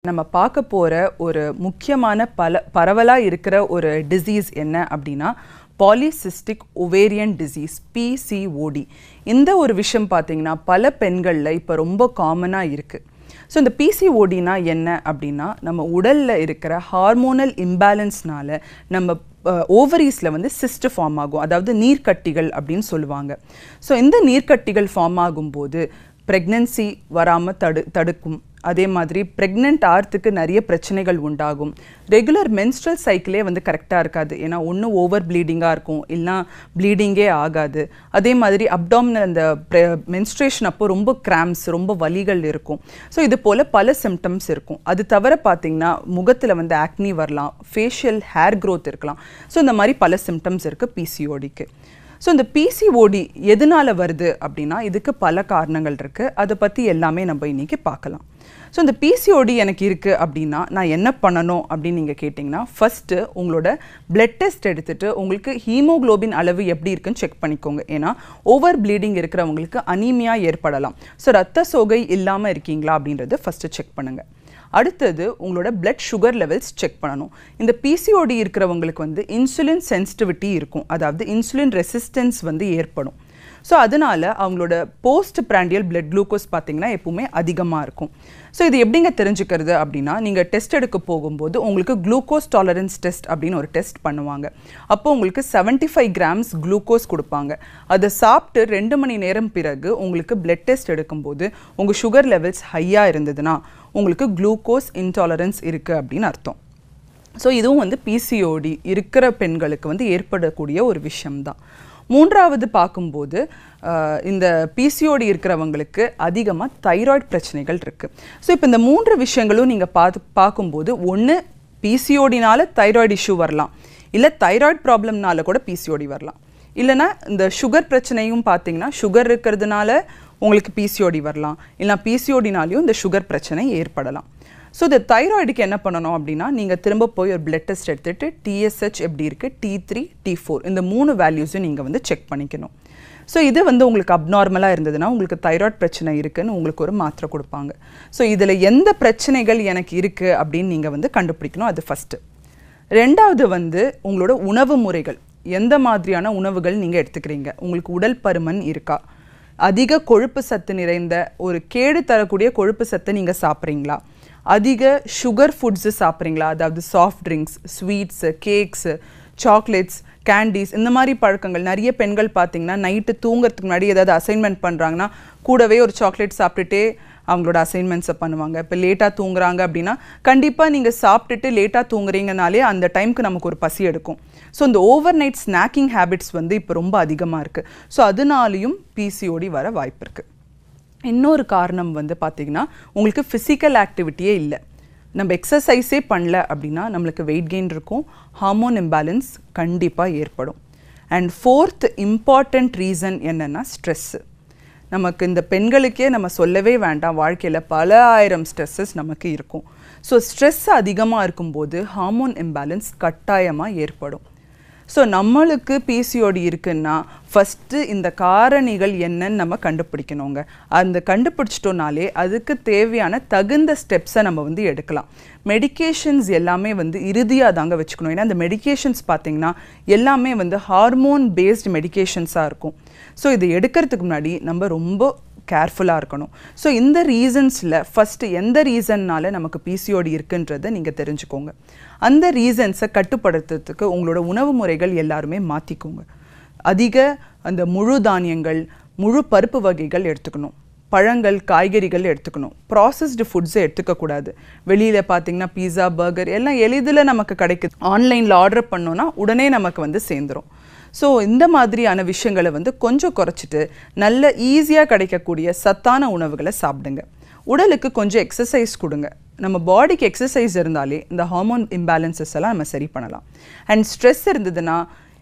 நம்ம பார்க்க போகிற ஒரு முக்கியமான பல பரவலாக இருக்கிற ஒரு டிசீஸ் என்ன அப்படின்னா பாலிசிஸ்டிக் ஒவேரியன் டிசீஸ் பிசிஓடி இந்த ஒரு விஷயம் பார்த்தீங்கன்னா பல பெண்களில் இப்போ ரொம்ப காமனாக இருக்குது ஸோ இந்த பிசிஓடினா என்ன அப்படின்னா நம்ம உடலில் இருக்கிற ஹார்மோனல் இம்பேலன்ஸ்னால நம்ம ஓவரீஸில் வந்து சிஸ்ட் ஃபார்ம் ஆகும் அதாவது நீர்க்கட்டிகள் அப்படின்னு சொல்லுவாங்க ஸோ இந்த நீர்க்கட்டிகள் ஃபார்ம் ஆகும்போது ப்ரெக்னென்சி வராமல் தடு தடுக்கும் அதே மாதிரி ப்ரெக்னென்ட் ஆகிறதுக்கு நிறைய பிரச்சனைகள் உண்டாகும் ரெகுலர் மென்ஸ்ட்ரல் சைக்கிளே வந்து கரெக்டாக இருக்காது ஏன்னா ஒன்று ஓவர் ப்ளீடிங்காக இருக்கும் இல்லைனா ப்ளீடிங்கே ஆகாது அதே மாதிரி அப்டாமினல் அந்த மென்ஸ்ட்ரேஷன் அப்போ ரொம்ப கிராம்ஸ் ரொம்ப வலிகள் இருக்கும் ஸோ இது போல் பல சிம்டம்ஸ் இருக்கும் அது தவிர பார்த்திங்கன்னா முகத்தில் வந்து ஆக்னி வரலாம் ஃபேஷியல் ஹேர் க்ரோத் இருக்கலாம் ஸோ இந்த மாதிரி பல சிம்டம்ஸ் இருக்குது பிசிஓடிக்கு ஸோ இந்த பிசிஓடி எதனால் வருது அப்படின்னா இதுக்கு பல காரணங்கள் இருக்குது அதை பற்றி எல்லாமே நம்ம இன்றைக்கி பார்க்கலாம் ஸோ இந்த பிசிஓடி எனக்கு இருக்குது அப்படின்னா நான் என்ன பண்ணணும் அப்படின்னு நீங்கள் கேட்டிங்கன்னா ஃபஸ்ட்டு உங்களோட பிளட் டெஸ்ட் எடுத்துகிட்டு உங்களுக்கு ஹீமோக்ளோபின் அளவு எப்படி இருக்குன்னு செக் பண்ணிக்கோங்க ஏன்னா ஓவர் ப்ளீடிங் இருக்கிறவங்களுக்கு அனீமியா ஏற்படலாம் ஸோ ரத்த சோகை இல்லாமல் இருக்கீங்களா அப்படின்றது ஃபஸ்ட்டு செக் பண்ணுங்கள் அடுத்தது உங்களோட பிளட் சுகர் லெவல்ஸ் செக் பண்ணணும் இந்த பிசிஓடி இருக்கிறவங்களுக்கு வந்து இன்சுலின் சென்சிட்டிவிட்டி இருக்கும் அதாவது இன்சுலின் ரெசிஸ்டன்ஸ் வந்து ஏற்படும் ஸோ அதனால அவங்களோட போஸ்ட் பிராண்டியல் பிளட் குளுக்கோஸ் பார்த்தீங்கன்னா எப்பவுமே அதிகமாக இருக்கும் ஸோ இது எப்படிங்க தெரிஞ்சுக்கிறது அப்படின்னா நீங்கள் டெஸ்ட் எடுக்க போகும்போது உங்களுக்கு குளுக்கோஸ் டாலரன்ஸ் டெஸ்ட் அப்படின்னு ஒரு டெஸ்ட் பண்ணுவாங்க அப்போ உங்களுக்கு செவன்ட்டி ஃபைவ் கிராம்ஸ் குளுக்கோஸ் கொடுப்பாங்க அதை சாப்பிட்டு ரெண்டு மணி நேரம் பிறகு உங்களுக்கு பிளட் டெஸ்ட் எடுக்கும்போது உங்கள் சுகர் லெவல்ஸ் ஹையாக இருந்ததுன்னா உங்களுக்கு குளுக்கோஸ் இன்டாலரன்ஸ் இருக்குது அப்படின்னு அர்த்தம் ஸோ இதுவும் வந்து பிசிஓடி இருக்கிற பெண்களுக்கு வந்து ஏற்படக்கூடிய ஒரு விஷயம்தான் மூன்றாவது பார்க்கும்போது இந்த பிசிஓடி இருக்கிறவங்களுக்கு அதிகமாக தைராய்டு பிரச்சனைகள் இருக்குது ஸோ இப்போ இந்த மூன்று விஷயங்களும் நீங்கள் பார்த்து பார்க்கும்போது ஒன்று பிசிஓடினால தைராய்டு இஷ்யூ வரலாம் இல்லை தைராய்டு ப்ராப்ளம்னால கூட பிசிஓடி வரலாம் இல்லைனா இந்த சுகர் பிரச்சனையும் பார்த்தீங்கன்னா சுகர் இருக்கிறதுனால உங்களுக்கு பிசிஓடி வரலாம் இல்லைனா பிசிஓடினாலையும் இந்த சுகர் பிரச்சனை ஏற்படலாம் ஸோ இந்த தைராய்டுக்கு என்ன பண்ணணும் அப்படின்னா நீங்கள் திரும்ப போய் ஒரு பிளட் டெஸ்ட் எடுத்துகிட்டு டிஎஸ்ஹெச் எப்படி இருக்குது டி த்ரீ டி ஃபோர் இந்த மூணு வேல்யூஸும் நீங்கள் வந்து செக் பண்ணிக்கணும் ஸோ இது வந்து உங்களுக்கு அப்நார்மலாக இருந்ததுன்னா உங்களுக்கு தைராய்டு பிரச்சனை இருக்குன்னு உங்களுக்கு ஒரு மாத்திரை கொடுப்பாங்க ஸோ இதில் எந்த பிரச்சனைகள் எனக்கு இருக்குது அப்படின்னு நீங்கள் வந்து கண்டுபிடிக்கணும் அது ஃபஸ்ட்டு ரெண்டாவது வந்து உங்களோட உணவு முறைகள் எந்த மாதிரியான உணவுகள் நீங்கள் எடுத்துக்கிறீங்க உங்களுக்கு உடல் பருமன் இருக்கா அதிக கொழுப்பு சத்து நிறைந்த ஒரு கேடு தரக்கூடிய கொழுப்பு சத்தை நீங்கள் சாப்பிட்றீங்களா அதிக சுகர் ஃபுட்ஸு சாப்பிட்றீங்களா அதாவது soft drinks sweets cakes chocolates candies இந்த மாதிரி பழக்கங்கள் நிறைய பெண்கள் பார்த்தீங்கன்னா நைட்டு தூங்குறதுக்கு முன்னாடி ஏதாவது அசைன்மெண்ட் பண்ணுறாங்கன்னா கூடவே ஒரு சாக்லேட் சாப்பிட்டுட்டே அவங்களோட அசைன்மெண்ட்ஸை பண்ணுவாங்க இப்போ லேட்டாக தூங்குறாங்க அப்படின்னா கண்டிப்பாக நீங்கள் சாப்பிட்டுட்டு லேட்டாக தூங்குறீங்கனாலே அந்த டைமுக்கு நமக்கு ஒரு பசி எடுக்கும் ஸோ இந்த ஓவர் நைட் ஸ்நாக்கிங் ஹேபிட்ஸ் வந்து இப்போ ரொம்ப அதிகமாக இருக்குது ஸோ அதனாலையும் பிசிஓடி வர வாய்ப்பு இருக்குது இன்னொரு காரணம் வந்து பார்த்திங்கன்னா உங்களுக்கு ஃபிசிக்கல் ஆக்டிவிட்டியே இல்லை நம்ம எக்ஸசைஸே பண்ணல அப்படின்னா நம்மளுக்கு வெயிட் கெயின் இருக்கும் ஹார்மோன் இம்பேலன்ஸ் கண்டிப்பாக ஏற்படும் அண்ட் ஃபோர்த் இம்பார்ட்டண்ட் ரீசன் என்னென்னா ஸ்ட்ரெஸ்ஸு நமக்கு இந்த பெண்களுக்கே நம்ம சொல்லவே வேண்டாம் வாழ்க்கையில் பல ஆயிரம் ஸ்ட்ரெஸ்ஸஸ் நமக்கு இருக்கும் ஸோ ஸ்ட்ரெஸ் அதிகமாக இருக்கும்போது ஹார்மோன் இம்பேலன்ஸ் கட்டாயமாக ஏற்படும் ஸோ நம்மளுக்கு பிசிஓடி இருக்குன்னா ஃபஸ்ட்டு இந்த காரணிகள் என்னன்னு நம்ம கண்டுபிடிக்கணுங்க அந்த கண்டுபிடிச்சிட்டோனாலே அதுக்கு தேவையான தகுந்த ஸ்டெப்ஸை நம்ம வந்து எடுக்கலாம் மெடிக்கேஷன்ஸ் எல்லாமே வந்து இறுதியாக தாங்க வச்சுக்கணும் ஏன்னா அந்த மெடிக்கேஷன்ஸ் பார்த்திங்கன்னா எல்லாமே வந்து ஹார்மோன் பேஸ்டு மெடிக்கேஷன்ஸாக இருக்கும் ஸோ இதை எடுக்கிறதுக்கு முன்னாடி நம்ம ரொம்ப கேர்ஃபுல்லாக இருக்கணும் ஸோ இந்த ரீசன்ஸில் ஃபஸ்ட்டு எந்த ரீசன்னால் நமக்கு பிசிஓடி இருக்குன்றதை நீங்கள் தெரிஞ்சுக்கோங்க அந்த ரீசன்ஸை கட்டுப்படுத்துறதுக்கு உங்களோட உணவு முறைகள் எல்லாருமே மாற்றிக்கோங்க அதிக அந்த முழு தானியங்கள் முழு பருப்பு வகைகள் எடுத்துக்கணும் பழங்கள் காய்கறிகள் எடுத்துக்கணும் ப்ராசஸ்டு ஃபுட்ஸை எடுத்துக்கக்கூடாது வெளியில் பார்த்தீங்கன்னா பீஸா பர்கர் எல்லாம் எளிதில் நமக்கு கிடைக்குது ஆன்லைனில் ஆர்டர் பண்ணோன்னா உடனே நமக்கு வந்து சேர்ந்துடும் ஸோ இந்த மாதிரியான விஷயங்களை வந்து கொஞ்சம் குறைச்சிட்டு நல்ல ஈஸியாக கிடைக்கக்கூடிய சத்தான உணவுகளை சாப்பிடுங்க உடலுக்கு கொஞ்சம் எக்ஸசைஸ் கொடுங்க நம்ம பாடிக்கு எக்ஸசைஸ் இருந்தாலே இந்த ஹார்மோன் இம்பேலன்சஸ் எல்லாம் நம்ம சரி பண்ணலாம் அண்ட் ஸ்ட்ரெஸ் இருந்ததுன்னா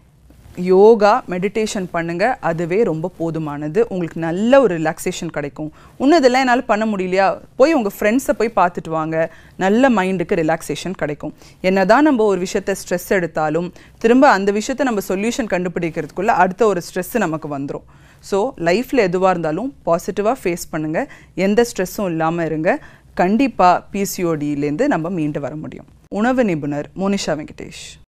யோகா மெடிடேஷன் பண்ணுங்கள் அதுவே ரொம்ப போதுமானது உங்களுக்கு நல்ல ஒரு ரிலாக்ஸேஷன் கிடைக்கும் இன்னும் இதெல்லாம் என்னால் பண்ண முடியலையா போய் உங்கள் ஃப்ரெண்ட்ஸை போய் பார்த்துட்டு வாங்க நல்ல மைண்டுக்கு ரிலாக்ஸேஷன் கிடைக்கும் என்ன தான் நம்ம ஒரு விஷயத்த ஸ்ட்ரெஸ் எடுத்தாலும் திரும்ப அந்த விஷயத்த நம்ம சொல்யூஷன் கண்டுபிடிக்கிறதுக்குள்ளே அடுத்த ஒரு ஸ்ட்ரெஸ்ஸு நமக்கு வந்துடும் ஸோ லைஃப்பில் எதுவாக இருந்தாலும் பாசிட்டிவாக ஃபேஸ் பண்ணுங்கள் எந்த ஸ்ட்ரெஸ்ஸும் இல்லாமல் இருங்க கண்டிப்பாக பிசிஓடியிலேருந்து நம்ம மீண்டு வர முடியும் உணவு நிபுணர் மோனிஷா வெங்கடேஷ்